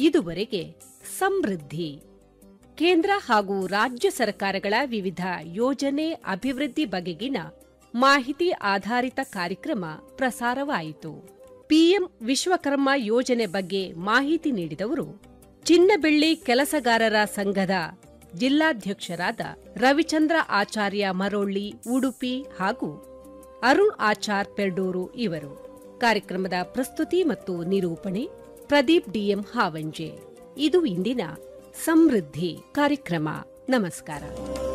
ಇದುವರೆಗೆ ಸಮೃದ್ಧಿ ಕೇಂದ್ರ ಹಾಗೂ ರಾಜ್ಯ ಸರ್ಕಾರಗಳ ವಿವಿಧ ಯೋಜನೆ ಅಭಿವೃದ್ಧಿ ಬಗೆಗಿನ ಮಾಹಿತಿ ಆಧಾರಿತ ಕಾರ್ಯಕ್ರಮ ಪ್ರಸಾರವಾಯಿತು ಪಿಎಂ ವಿಶ್ವಕರ್ಮ ಯೋಜನೆ ಬಗ್ಗೆ ಮಾಹಿತಿ ನೀಡಿದವರು ಚಿನ್ನಬೆಳ್ಳಿ ಕೆಲಸಗಾರರ ಸಂಘದ ಜಿಲ್ಲಾಧ್ಯಕ್ಷರಾದ ರವಿಚಂದ್ರ ಆಚಾರ್ಯ ಮರೋಳ್ಳಿ ಉಡುಪಿ ಹಾಗೂ ಅರುಣ್ ಆಚಾರ್ ಪೆರ್ಡೂರು ಇವರು ಕಾರ್ಯಕ್ರಮದ ಪ್ರಸ್ತುತಿ ಮತ್ತು ನಿರೂಪಣೆ ಪ್ರದೀಪ್ ಡಿಎಂ ಹಾವಂಜೆ ಇದು ಇಂದಿನ ಸಮೃದ್ಧಿ ಕಾರ್ಯಕ್ರಮ ನಮಸ್ಕಾರ